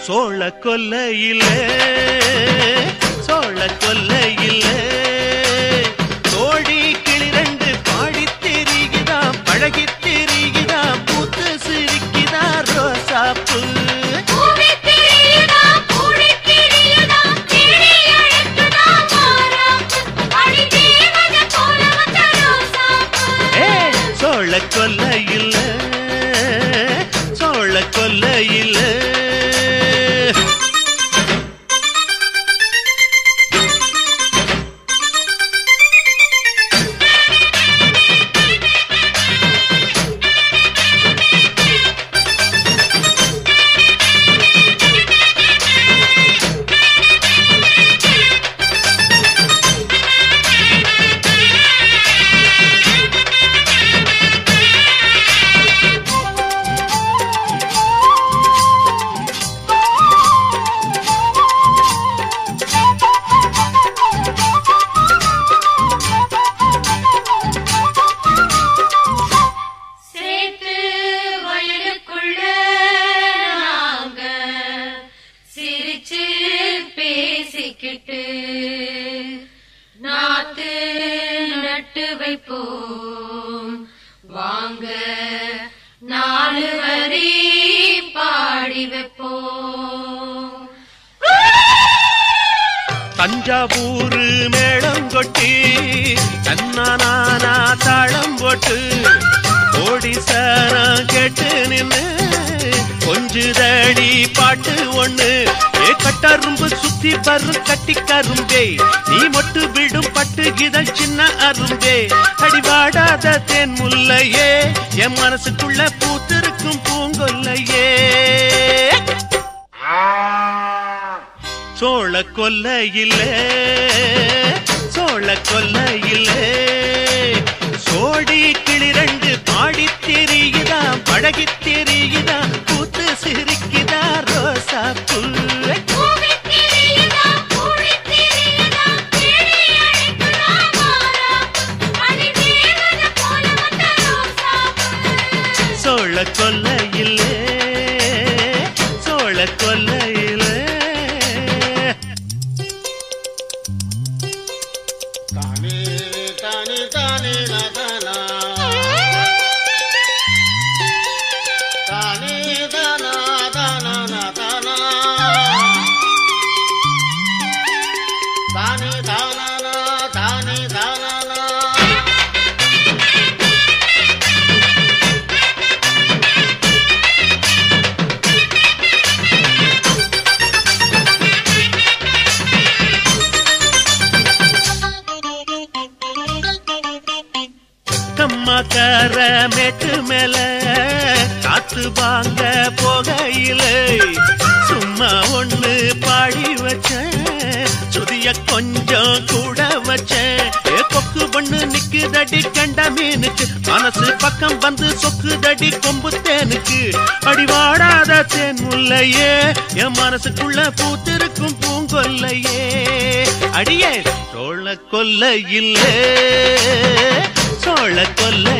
சோழ கொல்லையில சோழ கொல்லையில தோழி கிளிரண்டு பாடி திரிகுதாம் பழகி திரிகுதாம் பூத்து சிரிக்குதா ரோசாப்பூ பூவி திரியுதா பூடி திரியுதா தேடி அழைக்குதா மாறாப்பு அடி தேவத போல வந்த ரோசாப்பு ஏ சோழ கொல்லையில சோழ கொல்லையில சேத்து வயலுக்குள்ள நாங்க சிரிச்சு பேசிக்கிட்டு நாத்து நட்டு வைப்போம் வாங்க நாலு வரி பாடி வைப்போம் தஞ்சாவூர் மேளம் கொட்டி தன்னானா தாளம் போட்டு ஓடிசாரம் கேட்டு நின்னு கொஞ்சுதடி பாட்டு ஒண்ணு ஏ கட்டரும்பு சுத்தி வரும் கட்டி கரும்பே நீ மொட்டு விடும் பட்டு இதழ் சின்ன அரும்பே அடிவாடாத தேன் முல்லையே என் மனசுக்குள்ள பூத்திருக்கும் பூங்கொல்லையே சோழ கொல்லையில சோழ கொல்லையில சோடி கிளிரண்டு பாடி தெரியுதா பழகி தெரியுதா பூத்து சிரிக்குதா ரோசா பூ பூவி திரியுதா பூடி திரியுதா தேடி அழைக்குதா மாறாப்பு அடி தேவத போல வந்த ரோசாப்பு சோழ கொல்லையில சோழ கொல்லையில தானே தானே தானே நதனா தானே தானா தானா நதனா தானே தானா தானே தானா கம்மாக்கார மேட்டு மேல காத்து வாங்க போகையில சும்மா ஒண்ணு பாடி வச்சேன் சுதிய கொஞ்சம் கூட வச்சேன் ஏ கொக்கு பொண்ணு நிக்குதடி கண்ட மீனுக்கு மனசு பக்கம் வந்து சொக்குதடி கொம்பு தேனுக்கு அடிவாடாத தேன் முல்லையே என் மனசுக்குள்ள பூத்திருக்கும் பூங்கொல்லையே அடியே சோழ கொல்லையில்லே சோழ கொல்லை